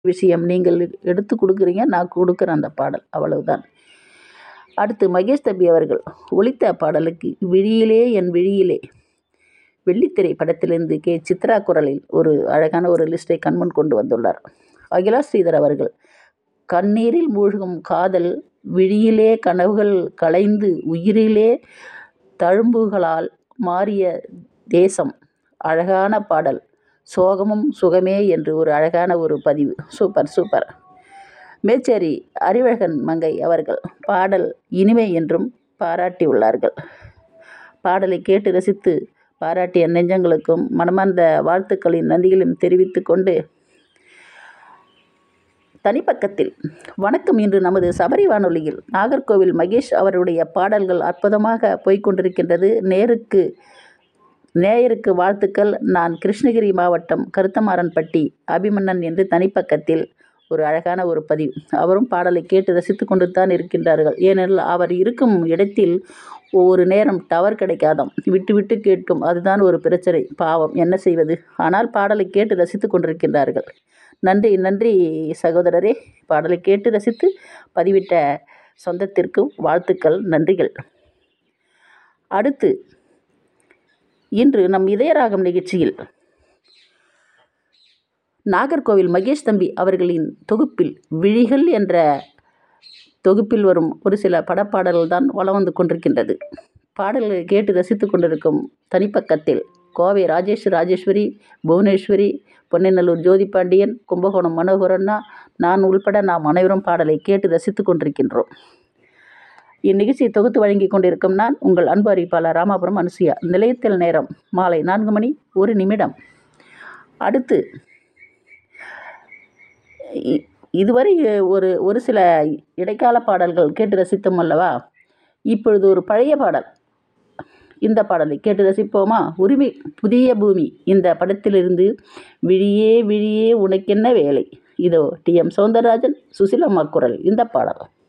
விஷயம் நீங்கள் எடுத்து கொடுக்குறீங்க நான் கொடுக்குறேன் அந்த பாடல் அவ்வளவுதான் அடுத்து மகேஷ் தம்பி அவர்கள் ஒலித்த பாடலுக்கு விழியிலே என் விழியிலே வெள்ளித்திரை படத்திலிருந்து கே சித்ரா குரலில் ஒரு அழகான ஒரு லிஸ்ட்டை கண்முன் கொண்டு வந்துள்ளார் அகிலா ஸ்ரீதர் அவர்கள் கண்ணீரில் மூழ்கும் காதல் விழியிலே கனவுகள் கலைந்து உயிரிலே தழும்புகளால் மாறிய தேசம் அழகான பாடல் சோகமும் சுகமே என்று ஒரு அழகான ஒரு பதிவு சூப்பர் சூப்பர் மேச்சேரி அறிவழகன் மங்கை அவர்கள் பாடல் இனிமை என்றும் பாராட்டியுள்ளார்கள் பாடலை கேட்டு ரசித்து பாராட்டிய நெஞ்சங்களுக்கும் மனமார்ந்த வாழ்த்துக்களின் நன்றிகளையும் தெரிவித்து கொண்டு தனிப்பக்கத்தில் வணக்கம் இன்று நமது சபரி வானொலியில் நாகர்கோவில் மகேஷ் அவருடைய பாடல்கள் அற்புதமாக போய்கொண்டிருக்கின்றது நேருக்கு நேயருக்கு வாழ்த்துக்கள் நான் கிருஷ்ணகிரி மாவட்டம் கருத்தமாறன்பட்டி அபிமன்னன் என்று தனிப்பக்கத்தில் ஒரு அழகான ஒரு பதிவு அவரும் பாடலை கேட்டு ரசித்து கொண்டு தான் இருக்கின்றார்கள் ஏனெனில் அவர் இருக்கும் இடத்தில் ஒவ்வொரு நேரம் டவர் கிடைக்காதாம் விட்டு விட்டு கேட்கும் அதுதான் ஒரு பிரச்சனை பாவம் என்ன செய்வது ஆனால் பாடலை கேட்டு ரசித்து கொண்டிருக்கின்றார்கள் நன்றி நன்றி சகோதரரே பாடலை கேட்டு ரசித்து பதிவிட்ட சொந்தத்திற்கும் வாழ்த்துக்கள் நன்றிகள் அடுத்து இன்று நம் இதயராகம் நிகழ்ச்சியில் நாகர்கோவில் மகேஷ் தம்பி அவர்களின் தொகுப்பில் விழிகள் என்ற தொகுப்பில் வரும் ஒரு சில படப்பாடல்கள் தான் வலம் வந்து கொண்டிருக்கின்றது பாடல்களை கேட்டு ரசித்து கொண்டிருக்கும் தனிப்பக்கத்தில் கோவை ராஜேஷ் ராஜேஸ்வரி புவனேஸ்வரி பொன்னைநல்லூர் ஜோதி பாண்டியன் கும்பகோணம் மனோகரண்ணா நான் உள்பட நாம் அனைவரும் பாடலை கேட்டு ரசித்து கொண்டிருக்கின்றோம் இந்நிகழ்ச்சியை தொகுத்து வழங்கி கொண்டிருக்கும் நான் உங்கள் அன்பு அறிவிப்பாளர் ராமாபுரம் அனுசுயா நிலையத்தில் நேரம் மாலை நான்கு மணி ஒரு நிமிடம் அடுத்து இ- இதுவரை ஒரு ஒரு சில இடைக்கால பாடல்கள் கேட்டு ரசித்தோம் அல்லவா இப்பொழுது ஒரு பழைய பாடல் இந்த பாடலை கேட்டு ரசிப்போமா உரிமை புதிய பூமி இந்த படத்திலிருந்து விழியே விழியே உனக்கென்ன வேலை இதோ டி எம் சௌந்தரராஜன் சுசிலம்மா குரல் இந்த பாடல்